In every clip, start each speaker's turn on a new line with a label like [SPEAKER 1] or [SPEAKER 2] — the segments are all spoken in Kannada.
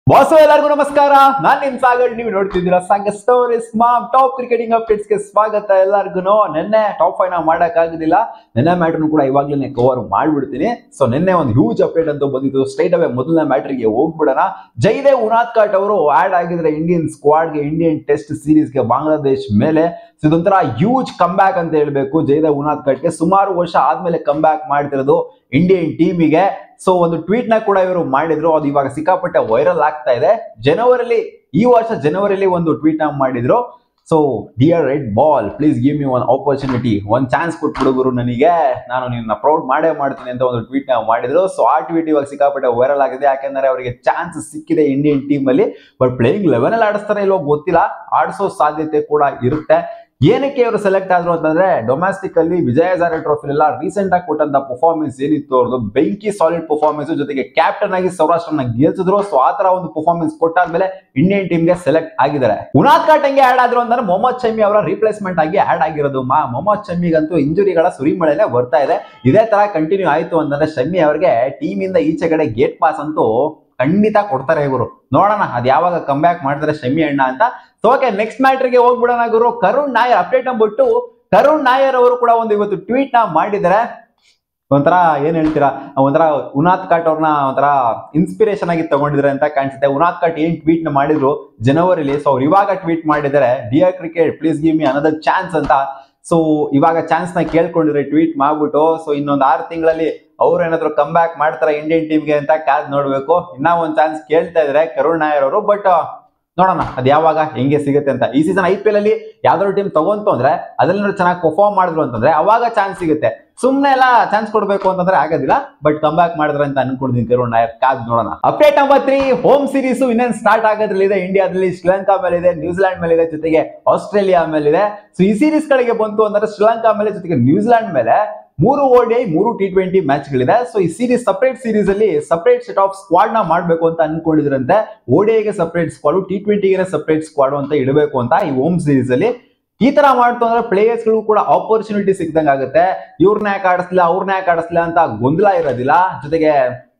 [SPEAKER 1] ಬಾಸು ಎಲ್ಲರಿಗೂ ನಮಸ್ಕಾರ ನಾನ್ ನಿಮ್ ಸಾಗರ್ ನೀವು ನೋಡ್ತಿದ್ದೀರಾ ಸಾಗ ಸ್ಟೋರೀಸ್ ಮಾಮ್ ಟಾಪ್ ಕ್ರಿಕೆಟಿಂಗ್ ಅಪ್ಡೇಟ್ಸ್ ಗೆ ಸ್ವಾಗತ ಎಲ್ಲರಿಗೂ ನಿನ್ನೆ ಟಾಪ್ ಫೈವ್ ನಾವು ಮಾಡಕ್ ಆಗುದಿಲ್ಲ ನಿನ್ನೆ ಮ್ಯಾಟ್ರನ್ನು ಕೂಡ ಇವಾಗ್ಲೇ ಕವರ್ ಮಾಡ್ಬಿಡ್ತೀನಿ ಸೊ ನಿನ್ನೆ ಒಂದು ಹ್ಯೂಜ್ ಅಪ್ಡೇಟ್ ಅಂತೂ ಬಂದಿತ್ತು ಸ್ಟ್ರೈಟ್ ಅವೇ ಮೊದಲನೇ ಮ್ಯಾಟ್ರಿಗೆ ಹೋಗ್ಬಿಡೋಣ ಜೈದೇವ್ ಉನಾದ್ಕಾಟ್ ಅವರು ಆಡ್ ಆಗಿದ್ರೆ ಇಂಡಿಯನ್ ಸ್ಕ್ವಾಡ್ಗೆ ಇಂಡಿಯನ್ ಟೆಸ್ಟ್ ಸೀರೀಸ್ಗೆ ಬಾಂಗ್ಲಾದೇಶ್ ಮೇಲೆ ಸೊ ಇದೊಂಥರ ಹ್ಯೂಜ್ ಕಮ್ ಬ್ಯಾಕ್ ಅಂತ ಹೇಳ್ಬೇಕು ಜೈದೇವ್ ಉನಾದ್ಕಾಟ್ಗೆ ಸುಮಾರು ವರ್ಷ ಆದ್ಮೇಲೆ ಕಮ್ ಬ್ಯಾಕ್ ಮಾಡ್ತಿರೋದು ಇಂಡಿಯನ್ ಟೀಮಿಗೆ ಸೊ ಒಂದು ಟ್ವೀಟ್ ನ ಕೂಡ ಇವರು ಮಾಡಿದ್ರು ಅದು ಇವಾಗ ಸಿಕ್ಕಾಪಟ್ಟೆ ವೈರಲ್ ಆಗ್ತಾ ಇದೆ ಜನವರಿಲಿ ಈ ವರ್ಷ ಜನವರಿಲಿ ಒಂದು ಟ್ವೀಟ್ ನ ಮಾಡಿದ್ರು so dear red ball please give me one opportunity ಒಂದ್ ಚಾನ್ಸ್ ಕೊಟ್ಬಿಡು ಗುರು ನನಗೆ ನಾನು ನಿನ್ನ ಪ್ರೌಡ್ ಮಾಡೇ ಮಾಡ್ತೀನಿ ಅಂತ ಒಂದು ಟ್ವೀಟ್ ನ ಮಾಡಿದ್ರು ಸೊ ಆ ಟ್ವೀಟ್ ಇವಾಗ ಸಿಕ್ಕಾಪಟ್ಟೆ ವೈರಲ್ ಆಗಿದೆ ಯಾಕಂದ್ರೆ ಅವರಿಗೆ ಚಾನ್ಸ್ ಸಿಕ್ಕಿದೆ ಇಂಡಿಯನ್ ಟೀಮ್ ಅಲ್ಲಿ ಬಟ್ ಪ್ಲೇಯಿಂಗ್ ಲೆವೆನ್ ಅಲ್ಲಿ ಆಡಿಸ್ತಾರೆ ಇಲ್ಲೋ ಗೊತ್ತಿಲ್ಲ ಆಡಿಸೋ ಸಾಧ್ಯತೆ ಕೂಡ ಇರುತ್ತೆ ಏನಕ್ಕೆ ಇವರು ಸೆಲೆಕ್ಟ್ ಆದ್ರು ಅಂತಂದ್ರೆ ಡೊಮ್ಯಾಸ್ಟಿಕ್ ಅಲ್ಲಿ ವಿಜಯ ಹಜಾರೆ ಟ್ರೋಫಿ ಎಲ್ಲ ರೀಸೆಂಟ್ ಆಗಿ ಕೊಟ್ಟಂತ ಪರ್ಫಾರ್ಮೆನ್ಸ್ ಏನಿತ್ತು ಅವ್ರದ್ದು ಬೆಂಕಿ ಸಾಲಿಡ್ ಪರ್ಫಾರ್ಮೆನ್ಸ್ ಜೊತೆಗೆ ಕ್ಯಾಪ್ಟನ್ ಆಗಿ ಸೌರಾಷ್ಟ್ರನ ಗೆಲ್ಸಿದ್ರು ಸೊ ಆ ತರ ಒಂದು ಪರ್ಫಾರ್ಮೆನ್ಸ್ ಕೊಟ್ಟಾದ್ಮೇಲೆ ಇಂಡಿಯನ್ ಟೀಮ್ ಗೆ ಸೆಲೆಕ್ಟ್ ಆಗಿದ್ದಾರೆ ಉನಾದ್ ಕಾಟ್ ಹಂಗೆ ಆಡ್ ಆದ್ರು ಅಂದ್ರೆ ಮೊಹಮ್ಮದ್ ಶಮಿ ಅವರ ರಿಪ್ಲೇಸ್ಮೆಂಟ್ ಆಗಿ ಆಡ್ ಆಗಿರೋದು ಮಾ ಮೊಹಮ್ಮದ್ ಶಮಿಗಂತೂ ಇಂಜುರಿಗಳ ಸುರಿಮಳೆನೆ ಬರ್ತಾ ಇದೆ ಇದೇ ತರ ಕಂಟಿನ್ಯೂ ಆಯ್ತು ಅಂತಂದ್ರೆ ಶಮಿ ಅವರಿಗೆ ಟೀಮ್ ಇಂದ ಈಚೆ ಕಡೆ ಗೇಟ್ ಪಾಸ್ ಅಂತೂ ಖಂಡಿತ ಕೊಡ್ತಾರೆ ಇವರು ನೋಡೋಣ ಅದ್ ಯಾವಾಗ ಕಮ್ ಬ್ಯಾಕ್ ಮಾಡ್ತಾರೆ ಶಮಿ ಅಣ್ಣ ಅಂತ ಸೊ ಓಕೆ ನೆಕ್ಸ್ಟ್ ಮ್ಯಾಟ್ರಿಗೆ ಹೋಗ್ಬಿಡೋಣ ಗುರು ಕರುಣ್ ನಾಯರ್ ಅಪ್ಡೇಟ್ ಅಂದ್ಬಿಟ್ಟು ಕರುಣ್ ನಾಯರ್ ಅವರು ಕೂಡ ಒಂದು ಇವತ್ತು ಟ್ವೀಟ್ ನ ಮಾಡಿದ್ದಾರೆ ಒಂಥರ ಏನ್ ಹೇಳ್ತೀರಾ ಒಂಥರ ಉನಾಥ್ ಕಾಟ್ ಅವ್ರನ್ನ ಒಂಥರ ಇನ್ಸ್ಪಿರೇಷನ್ ಆಗಿ ತಗೊಂಡಿದ್ರೆ ಅಂತ ಕಾಣಿಸುತ್ತೆ ಉನಾಥ್ ಕಾಟ್ ಏನ್ ಟ್ವೀಟ್ ನ ಮಾಡಿದ್ರು ಜನವರಿಲಿ ಸೊ ಅವ್ರು ಇವಾಗ ಟ್ವೀಟ್ ಮಾಡಿದ್ದಾರೆ dear cricket please give me another chance ಅಂತ ಸೊ ಇವಾಗ ಚಾನ್ಸ್ ನ ಕೇಳ್ಕೊಂಡಿದ್ರೆ ಟ್ವೀಟ್ ಮಾಡ್ಬಿಟ್ಟು ಸೊ ಇನ್ನೊಂದು ಆರು ತಿಂಗಳಲ್ಲಿ ಅವ್ರು ಏನಾದ್ರು ಕಮ್ ಬ್ಯಾಕ್ ಮಾಡ್ತಾರೆ ಇಂಡಿಯನ್ ಟೀಮ್ಗೆ ಅಂತ ಕಾದ್ ನೋಡ್ಬೇಕು ಇನ್ನ ಒಂದ್ ಚಾನ್ಸ್ ಕೇಳ್ತಾ ಇದ್ರೆ ಕರುಣ್ ನಾಯರ್ ಅವರು ಬಟ್ ನೋಡೋಣ ಅದ್ ಯಾವಾಗ ಹೆಂಗೆ ಸಿಗುತ್ತೆ ಅಂತ ಈ ಸೀಸನ್ ಐ ಪಿ ಎಲ್ ಅಲ್ಲಿ ಯಾವ್ದಾದ್ರು ಟೀಮ್ ತಗೊಂತು ಅಂದ್ರೆ ಅದ್ರಲ್ಲಿ ಚೆನ್ನಾಗಿ ಪರ್ಫಾರ್ಮ್ ಮಾಡಿದ್ರು ಅಂತಂದ್ರೆ ಅವಾಗ ಚಾನ್ಸ್ ಸಿಗುತ್ತೆ ಸುಮ್ನೆ ಎಲ್ಲ ಚಾನ್ಸ್ ಕೊಡ್ಬೇಕು ಅಂತಂದ್ರೆ ಆಗೋದಿಲ್ಲ ಬಟ್ ಕಮ್ ಬ್ಯಾಕ್ ಮಾಡಿದ್ರೆ ಅಂತ ಅನ್ಕೊಂಡಿದ್ದೀನಿ ಕರುಣ್ ನಾಯರ್ ಕಾದ್ ನೋಡೋಣ update number three home series ಇನ್ನೇನ್ ಸ್ಟಾರ್ಟ್ ಆಗೋದ್ರಲ್ಲಿದೆ ಇಂಡಿಯಾದಲ್ಲಿ ಶ್ರೀಲಂಕಾ ಮೇಲೆ ಇದೆ ನ್ಯೂಜಿಲೆಂಡ್ ಮೇಲೆ ಇದೆ ಜೊತೆಗೆ ಆಸ್ಟ್ರೇಲಿಯಾ ಮೇಲೆ ಇದೆ ಸೊ ಈ ಸೀರೀಸ್ ಗಳಿಗೆ ಬಂತು ಅಂದ್ರೆ ಶ್ರೀಲಂಕಾ ಮೇಲೆ ಜೊತೆಗೆ ನ್ಯೂಜಿಲೆಂಡ್ ಮೇಲೆ ಮೂರು ಓಡಿಐ ಮೂರು ಟಿ ಟ್ವೆಂಟಿ ಮ್ಯಾಚ್ಗಳಿದೆ ಸೊ ಈ ಸೀರೀಸ್ ಸಪರೇಟ್ ಸೀರೀಸ್ ಅಲ್ಲಿ ಸಪರೇಟ್ ಸೆಟ್ ಆಫ್ ಸ್ಕ್ವಾಡ್ ನ ಮಾಡಬೇಕು ಅಂತ ಅನ್ಕೊಂಡಿದ್ರಂತೆ ಓಡಿಐಗೆ ಸಪರೇಟ್ ಸ್ಕ್ವಾಡ್ ಟಿ ಟ್ವೆಂಟಿಗೆ ಸಪರೇಟ್ ಸ್ಕ್ವಾಡ್ ಅಂತ ಇಡಬೇಕು ಅಂತ ಈ ಹೋಮ್ ಸೀರೀಸ್ ಅಲ್ಲಿ ಈ ತರ ಮಾಡ್ತು ಅಂದ್ರೆ ಪ್ಲೇಯರ್ಸ್ ಗಳಿಗೂ ಕೂಡ ಆಪರ್ಚುನಿಟಿ ಸಿಕ್ದಂಗ ಆಗುತ್ತೆ ಇವ್ರನ್ನ ಯಾಕೆ ಆಡಿಸ್ಲಿಲ್ಲ ಅವ್ರನ್ನ ಯಾಕೆ ಆಡಿಸ್ಲಿಲ್ಲ ಅಂತ ಗೊಂದಲ ಇರೋದಿಲ್ಲ ಜೊತೆಗೆ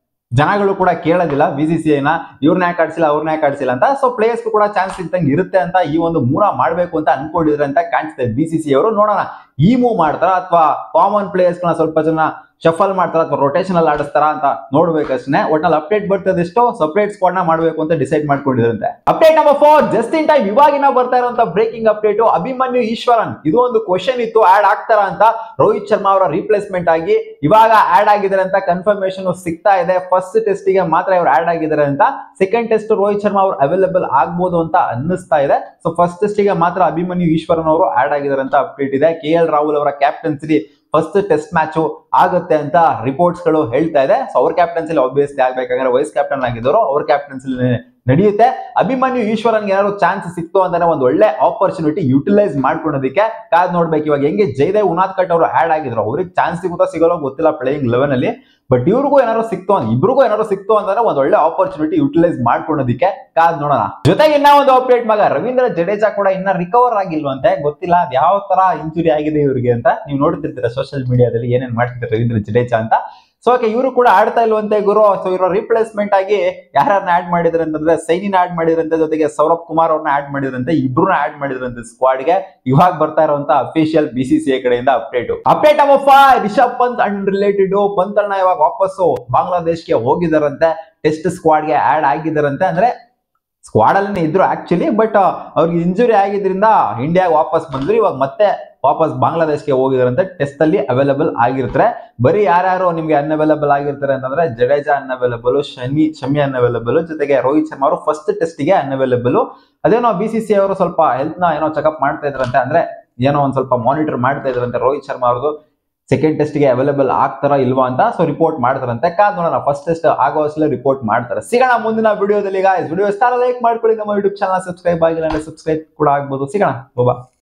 [SPEAKER 1] ಜನಗಳು ಕೂಡ ಕೇಳೋದಿಲ್ಲ ಬಿ ಸಿ ಸಿ ಐನ ಇವ್ರನ್ನ ಯಾಕೆ ಆಡಿಸಿಲ್ಲ ಅವ್ರನ್ನ ಯಾಕೆ ಆಡಿಸಿಲ್ಲ ಅಂತ ಸೊ ಪ್ಲೇಯರ್ಸ್ ಕೂಡ ಚಾನ್ಸ್ ಸಿಕ್ದಂಗೆ ಇರುತ್ತೆ ಅಂತ ಈ ಒಂದು ಮೂರ ಮಾಡ್ಬೇಕು ಅಂತ ಅನ್ಕೊಂಡಿದ್ರೆ ಅಂತ ಕಾಣಿಸುತ್ತೆ ಬಿ ಸಿ ಸಿ ಅವರು ನೋಡೋಣ ಈ ಮೂವ್ ಮಾಡ್ತಾರ ಅಥವಾ ಕಾಮನ್ ಪ್ಲೇಯರ್ಸ್ ಸ್ವಲ್ಪ ಜನ ಶಫಲ್ ಮಾಡ್ತಾರ ಅಥವಾ ರೊಟೇಷನ್ ಅಲ್ಲಿ ಆಡಿಸ್ತಾರ ಅಂತ ನೋಡ್ಬೇಕಷ್ಟೇ ಒಟ್ನಲ್ಲಿ ಅಪ್ಡೇಟ್ ಬರ್ತದೆಷ್ಟೋ ಸಪರೇಟ್ ಸ್ಕ್ವಾಡ್ ನ ಮಾಡಬೇಕು ಅಂತ ಡಿಸೈಡ್ ಮಾಡ್ಕೊಂಡಿದ್ರಂತೆ update number four just in time ಇವಾಗಿನ ಬರ್ತಾ ಇರುವಂತ ಬ್ರೇಕಿಂಗ್ ಅಪ್ಡೇಟ್ ಅಭಿಮನ್ಯು ಈಶ್ವರನ್ ಇದು ಒಂದು ಕ್ವಶನ್ ಇತ್ತು ಆಡ್ ಆಗ್ತಾರ ಅಂತ ರೋಹಿತ್ ಶರ್ಮಾ ಅವರ ರಿಪ್ಲೇಸ್ಮೆಂಟ್ ಆಗಿ ಇವಾಗ ಆಡ್ ಆಗಿದ್ದಾರೆ ಅಂತ ಕನ್ಫರ್ಮೇಶನ್ ಸಿಗ್ತಾ ಇದೆ ಫಸ್ಟ್ ಟೆಸ್ಟ್ ಗೆ ಮಾತ್ರ ಇವ್ರು ಆಡ್ ಆಗಿದ್ದಾರೆ ಅಂತ ಸೆಕೆಂಡ್ ಟೆಸ್ಟ್ ರೋಹಿತ್ ಶರ್ಮಾ ಅವರು ಅವೈಲೇಬಲ್ ಆಗ್ಬೋದು ಅಂತ ಅನ್ನಿಸ್ತಾ ಇದೆ ಸೊ ಫಸ್ಟ್ ಟೆಸ್ಟ್ ಗೆ ಮಾತ್ರ ಅಭಿಮನ್ಯು ಈಶ್ವರನ್ ಅವರು ಆಡ್ ಆಗಿದ್ದಾರೆ ಅಂತ ಅಪ್ಡೇಟ್ ಇದೆ ಕೆ ಎಲ್ ರಾಹುಲ್ ಅವರ ಕ್ಯಾಪ್ಟನ್ಸಿ ಫಸ್ಟ್ ಟೆಸ್ಟ್ ಮ್ಯಾಚ್ ಆಗುತ್ತೆ ಅಂತ ರಿಪೋರ್ಟ್ಸ್ ಗಳು ಹೇಳ್ತಾ ಇದೆ ಸೊ ಅವ್ರ ಕ್ಯಾಪ್ಟನ್ಸಿ ಆಬ್ವಿಯಸ್ಲಿ ಆಗ್ಬೇಕಂದ್ರೆ ವೈಸ್ ಕ್ಯಾಪ್ಟನ್ ಆಗಿದ್ರು ಅವ್ರ ಕ್ಯಾಪ್ಟನ್ಸಿ ನಡೆಯುತ್ತೆ ಅಭಿಮನ್ಯು ಈಶ್ವರನ್ಗೆ ಏನಾದ್ರು ಚಾನ್ಸ್ ಸಿಕ್ತು ಅಂತಾನೆ ಒಂದು ಒಳ್ಳೆ ಆಪರ್ಚುನಿಟಿ ಯುಟಿಲೈಸ್ ಮಾಡ್ಕೊಳೋದಕ್ಕೆ ಕಾದ್ ನೋಡ್ಬೇಕು ಇವಾಗ ಹೆಂಗೆ ಜೈದೇವ್ ಉನಾಥ್ ಕಟ್ ಅವರು ಆಡ್ ಆಗಿದ್ರು ಅವ್ರಿಗೆ ಚಾನ್ಸ್ ಸಿಗುತ್ತಾ ಸಿಗೋಲ್ಲ ಗೊತ್ತಿಲ್ಲ ಪ್ಲೇಯಿಂಗ್ ಲೆವೆನ್ ಅಲ್ಲಿ ಬಟ್ ಇವ್ರಿಗೂ ಏನಾದ್ರು ಸಿಕ್ತು ಅಂತ ಇಬ್ರಿಗೂ ಏನಾದ್ರು ಸಿಕ್ತು ಅಂತಂದ್ರೆ ಒಂದು ಒಳ್ಳೆ ಆಪರ್ಚುನಿಟಿ ಯುಟಿಲೈಸ್ ಮಾಡ್ಕೊಳೋದಕ್ಕೆ ಕಾದ್ ನೋಡೋಣ ಜೊತೆಗೆ ಇನ್ನ ಒಂದು ಅಪ್ಡೇಟ್ ಮಗ ರವೀಂದ್ರ ಜಡೇಜಾ ಕೂಡ ಇನ್ನ ರಿಕವರ್ ಆಗಿಲ್ವಂತೆ ಗೊತ್ತಿಲ್ಲ ಅದ್ ಯಾವ ತರ ಇಂಜುರಿ ಆಗಿದೆ ಇವ್ರಿಗೆ ಅಂತ ನೀವು ನೋಡ್ತಿರ್ತೀರ ಸೋಷಿಯಲ್ ಮೀಡಿಯಾದಲ್ಲಿ ಏನೇನ್ ಮಾಡ್ತಿರ್ತಾರೆ ರವೀಂದ್ರ ಜಡೇಜಾ ಅಂತ ಸೊ ಓಕೆ ಇವರು ಕೂಡ ಆಡ್ತಾ ಇಲ್ವಂತೆ ಗುರು ಸೊ ಇವರು ರಿಪ್ಲೇಸ್ಮೆಂಟ್ ಆಗಿ ಯಾರನ್ನ ಆಡ್ ಮಾಡಿದ್ರೆ ಅಂತಂದ್ರೆ ಸೈನಿನ ಆಡ್ ಮಾಡಿದ್ರಂತೆ ಜೊತೆಗೆ ಸೌರಭ್ ಕುಮಾರ್ ಅವ್ರನ್ನ ಆಡ್ ಮಾಡಿದ್ರಂತೆ ಇಬ್ರನ್ನ ಆಡ್ ಮಾಡಿದ್ರಂತೆ ಸ್ಕ್ವಾಡ್ ಗೆ ಇವಾಗ ಬರ್ತಾ ಇರುವಂತ ಅಫಿಷಿಯಲ್ ಬಿ ಸಿ ಸಿ ಕಡೆಯಿಂದ ಅಪ್ಡೇಟ್ ಅಪ್ಡೇಟ್ ಅಮ್ಮಪ್ಪ ರಿಷಬ್ ಪಂತ್ ಅನ್ರಿಲೇಟೆಡ್ ಪಂತ್ ಅಣ್ಣ ಇವಾಗ ವಾಪಸ್ಸು ಬಾಂಗ್ಲಾದೇಶ್ಗೆ ಹೋಗಿದಾರಂತೆ ಟೆಸ್ಟ್ ಸ್ಕ್ವಾಡ್ ಗೆ ಆಡ್ ಆಗಿದಾರಂತೆ ಅಂದ್ರೆ ಸ್ಕ್ವಾಡ್ ಅಲ್ಲಿ ಇದ್ರು ಆಕ್ಚುಲಿ ಬಟ್ ಅವ್ರಿಗೆ ಇಂಜುರಿ ಆಗಿದ್ರಿಂದ ಇಂಡಿಯಾ ವಾಪಸ್ ಬಂದ್ರು ಇವಾಗ ಮತ್ತೆ ವಾಪಸ್ ಬಾಂಗ್ಲಾದೇಶ್ಗೆ ಹೋಗಿದಾರಂತೆ ಟೆಸ್ಟ್ ಅಲ್ಲಿ ಅವೈಲೇಬಲ್ ಆಗಿರ್ತಾರೆ ಬರೀ ಯಾರ್ಯಾರು ನಿಮ್ಗೆ ಅನ್ಅವೈಲೇಬಲ್ ಆಗಿರ್ತಾರೆ ಅಂತಂದ್ರೆ ಜಡೇಜಾ ಅನ್ಅವೈಲೇಬಲ್ ಶಮಿ ಶಮಿ ಅನ್ಅವೈಲೇಬಲ್ ಜೊತೆಗೆ ರೋಹಿತ್ ಶರ್ಮಾ ಅವರು ಫಸ್ಟ್ ಟೆಸ್ಟ್ಗೆ ಅನ್ಅವೈಲೇಬಲ್ ಅದೇನೋ ಬಿ ಸಿ ಸಿ ಅವರು ಸ್ವಲ್ಪ ಹೆಲ್ತ್ ನ ಏನೋ ಚೆಕಪ್ ಮಾಡ್ತಾ ಇದ್ರಂತೆ ಅಂದ್ರೆ ಏನೋ ಒಂದ್ ಸ್ವಲ್ಪ ಮಾನಿಟರ್ ಮಾಡ್ತಾ ಇದ್ರಂತೆ ರೋಹಿತ್ ಶರ್ಮಾ ಅವ್ರದ್ದು ಸೆಕೆಂಡ್ ಟೆಸ್ಟ್ಗೆ ಅವೈಲೇಬಲ್ ಆಗ್ತಾರಾ ಇಲ್ವಾ ಅಂತ ಸೊ ರಿಪೋರ್ಟ್ ಮಾಡ್ತಾರಂತೆ ಕಾದ್ ನೋಡೋಣ ಫಸ್ಟ್ ಟೆಸ್ಟ್ ಆಗೋ ಅಷ್ಟೇ ರಿಪೋರ್ಟ್ ಮಾಡ್ತಾರೆ ಸಿಗೋಣ ಮುಂದಿನ ವಿಡಿಯೋದಲ್ಲಿ ಗಾಯ್ಸ್ ವಿಡಿಯೋ ಇಷ್ಟ ಲೈಕ್ ಮಾಡ್ಕೊಳ್ಳಿ ನಮ್ಮ ಯೂಟ್ಯೂಬ್ ಚಾನಲ್ ಸಬ್ಸ್ಕ್ರೈಬ್ ಆಗಿಲ್ಲ ಅಂದ್ರೆ ಸಬ್ಸ್ಕ್ರೈಬ್ ಕೂಡ ಆಗ್ಬೋದು ಸಿಗೋಣ ಬಾಬಾ